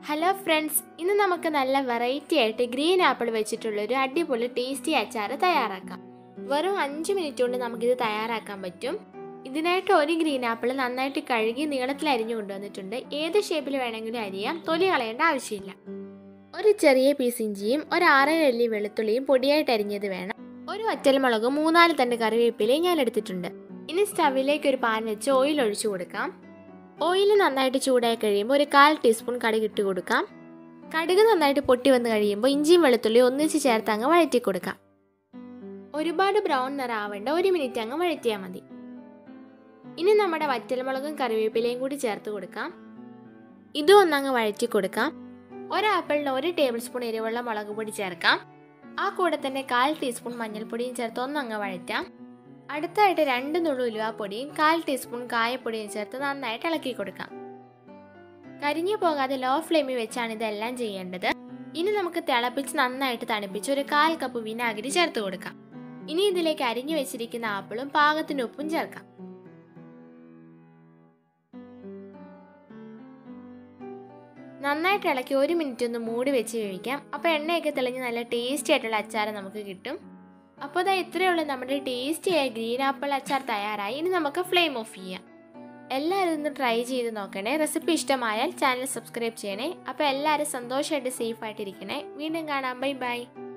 hello friends ഇന്ന് നമുക്ക് നല്ല വെറൈറ്റി ആയിട്ട് ഗ്രീൻ ആപ്പിൾ വെച്ചിട്ടുള്ള ഒരു അടിപൊളി ടേസ്റ്റി അച്ചാർ തയ്യാറാക്കാം വെറും അഞ്ച് മിനിറ്റ് കൊണ്ട് നമുക്കിത് തയ്യാറാക്കാൻ പറ്റും ഇതിനായിട്ട് ഒരു ഗ്രീൻ ആപ്പിൾ നന്നായിട്ട് കഴുകി നീളത്തിൽ അരിഞ്ഞു കൊണ്ടുവന്നിട്ടുണ്ട് ഏത് ഷേപ്പിൽ വേണമെങ്കിലും അരിയാം തൊലി കളയേണ്ട ആവശ്യമില്ല ഒരു ചെറിയ പീസ് ഇഞ്ചിയും ഒരു ആറര അല്ലി വെളുത്തുള്ളിയും പൊടിയായിട്ട് അരിഞ്ഞത് വേണം ഒരു വറ്റൽമുളകും മൂന്നാല് തണ്ട് കറിവേപ്പിലയും ഞാൻ എടുത്തിട്ടുണ്ട് ഇനി സ്റ്റവിലേക്ക് ഒരു പാൻ വെച്ച് ഓയിൽ ഒഴിച്ചു കൊടുക്കാം ഓയിൽ നന്നായിട്ട് ചൂടായി കഴിയുമ്പോൾ ഒരു കാൽ ടീസ്പൂൺ കടുക് ഇട്ട് കൊടുക്കാം കടുക് നന്നായിട്ട് പൊട്ടി വന്ന് കഴിയുമ്പോൾ ഇഞ്ചിയും വെളുത്തുള്ളിയും ഒന്നിച്ച് ചേർത്ത് അങ്ങ് വഴറ്റി കൊടുക്കാം ഒരുപാട് ബ്രൗൺ നിറം ആവേണ്ട ഒരു മിനിറ്റ് അങ്ങ് വഴറ്റിയാൽ മതി ഇനി നമ്മുടെ വറ്റൽമുളകും കറിവേപ്പിലയും കൂടി ചേർത്ത് കൊടുക്കാം ഇതും ഒന്നങ്ങ് വഴറ്റി കൊടുക്കാം ഒരാപ്പിളിന് ഒരു ടേബിൾ സ്പൂൺ എരിവുള്ള മുളക് പൊടി ചേർക്കാം ആ കൂടെ തന്നെ കാൽ ടീസ്പൂൺ മഞ്ഞൾപ്പൊടിയും ചേർത്ത് ഒന്നങ്ങ് വഴറ്റാം അടുത്തായിട്ട് രണ്ട് നുള്ളു ഉലുവാപ്പൊടിയും കാൽ ടീസ്പൂൺ കായപ്പൊടിയും ചേർത്ത് നന്നായിട്ട് ഇളക്കി കൊടുക്കാം കരിഞ്ഞു പോകാതെ ലോ ഫ്ലെയിമിൽ വെച്ചാണ് ഇതെല്ലാം ചെയ്യേണ്ടത് ഇനി നമുക്ക് തിളപ്പിച്ച് നന്നായിട്ട് തണുപ്പിച്ച് ഒരു കാൽ കപ്പ് വിനാഗിരി ചേർത്ത് കൊടുക്കാം ഇനി ഇതിലേക്ക് അരിഞ്ഞു വെച്ചിരിക്കുന്ന ആപ്പിളും പാകത്തിന് ഉപ്പും ചേർക്കാം നന്നായിട്ട് ഇളക്കി ഒരു മിനിറ്റ് ഒന്ന് മൂടി വെച്ച് കഴിക്കാം അപ്പോൾ എണ്ണയൊക്കെ തെളിഞ്ഞ് നല്ല ടേസ്റ്റി ആയിട്ടുള്ള അച്ചാർ നമുക്ക് കിട്ടും അപ്പോൾ ഇതാ ഇത്രയേ ഉള്ളൂ നമ്മുടെ ടേസ്റ്റി ആയ ഗ്രീൻ ആപ്പിൾ അച്ചാർ തയ്യാറായി ഇനി നമുക്ക് ഫ്ലെയിം ഓഫ് ചെയ്യാം എല്ലാവരും ഒന്ന് ട്രൈ ചെയ്ത് നോക്കണേ റെസിപ്പി ഇഷ്ടമായാൽ ചാനൽ സബ്സ്ക്രൈബ് ചെയ്യണേ അപ്പോൾ എല്ലാവരും സന്തോഷമായിട്ട് സേഫ് ആയിട്ടിരിക്കണേ വീണ്ടും കാണാം ബൈ ബൈ